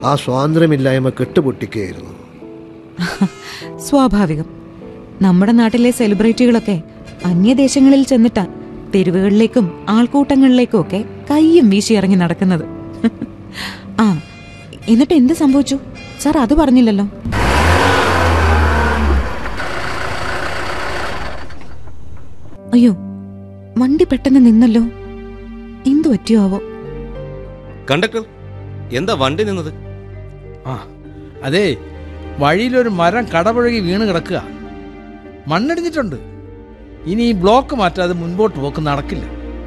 ആ സ്വാതന്ത്ര്യമില്ലായ്മ കെട്ടുപൊട്ടിക്കുകയായിരുന്നു സ്വാഭാവികം നമ്മുടെ നാട്ടിലെ സെലിബ്രിറ്റികളൊക്കെ അന്യദേശങ്ങളിൽ ചെന്നിട്ടാ തെരുവുകളിലേക്കും ആൾക്കൂട്ടങ്ങളിലേക്കും ഒക്കെ കയ്യും വീശി ഇറങ്ങി നടക്കുന്നത് ആ എന്നിട്ട് എന്ത് സംഭവിച്ചു സാർ അത് പറഞ്ഞില്ലല്ലോ അയ്യോ വണ്ടി പെട്ടെന്ന് നിന്നല്ലോ എന്തു പറ്റിയോ ആവോ കണ്ടക്ടർ എന്താ വണ്ടി നിന്നത് ആ അതെ വഴിയിലൊരു മരം കടപുഴകി വീണ് കിടക്കുക മണ്ണിടിഞ്ഞിട്ടുണ്ട് ഇനി ഈ ബ്ലോക്ക് മാറ്റാതെ മുൻപോട്ട് പോക്ക് നടക്കില്ല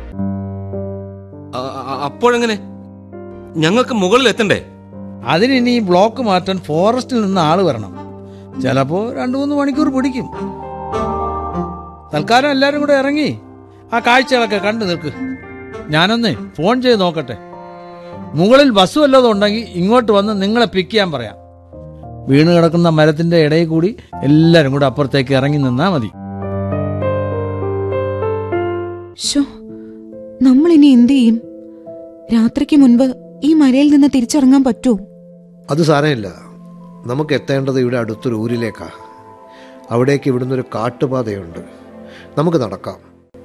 അ- അ- അപ്പോഴെങ്ങനെ ഞങ്ങൾക്ക് മുകളിൽ എത്തണ്ടേ അതിന് ഇനി ഈ ബ്ലോക്ക് മാറ്റാൻ ഫോറസ്റ്റിൽ നിന്ന് ആള് വരണം ചിലപ്പോ രണ്ടു മൂന്ന് മണിക്കൂർ പിടിക്കും തൽക്കാലം എല്ലാരും കൂടെ ഇറങ്ങി ആ കാഴ്ചകളൊക്കെ കണ്ടു നിൽക്ക് ഞാനൊന്ന് ഫോൺ ചെയ്ത് നോക്കട്ടെ മുകളിൽ ബസ് വല്ലതും ഉണ്ടെങ്കിൽ ഇങ്ങോട്ട് വന്ന് നിങ്ങളെ പിക്ക് ചെയ്യാൻ പറയാം വീണ് കിടക്കുന്ന മരത്തിന്റെ ഇടയിൽ കൂടി എല്ലാരും കൂടെ അപ്പുറത്തേക്ക് ഇറങ്ങി നിന്നാ മതി ഷോ നമ്മൾ ഇനി എന്ത് ചെയ്യും രാത്രിക്ക് മുൻപ് ഈ മലയിൽ നിന്ന് തിരിച്ചിറങ്ങാൻ പറ്റുമോ അത് സാരമില്ല നമുക്ക് എത്തേണ്ടത് ഇവിടെ അടുത്തൊരു ഊരിലേക്കാ അവിടേക്ക് ഇവിടുന്ന് ഒരു കാട്ടുപാതയുണ്ട് നമുക്ക് നടക്കാം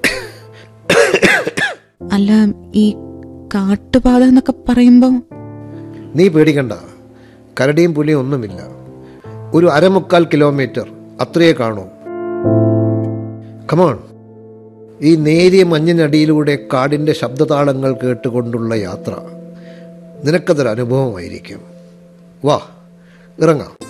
അല്ല ഈ കാട്ടുപാത എന്നൊക്കെ പറയുമ്പോ നീ പേടിക്കണ്ട കരടിയും പുലിയും ഒന്നുമില്ല ഒരു അരമുക്കാൽ കിലോമീറ്റർ അത്രയേ കാണൂ കമോൺ ഈ നേരിയ മഞ്ഞിനടിയിലൂടെ കാടിൻ്റെ ശബ്ദതാളങ്ങൾ കേട്ടുകൊണ്ടുള്ള യാത്ര നിനക്കതൊരു അനുഭവമായിരിക്കും വാ ഇറങ്ങാം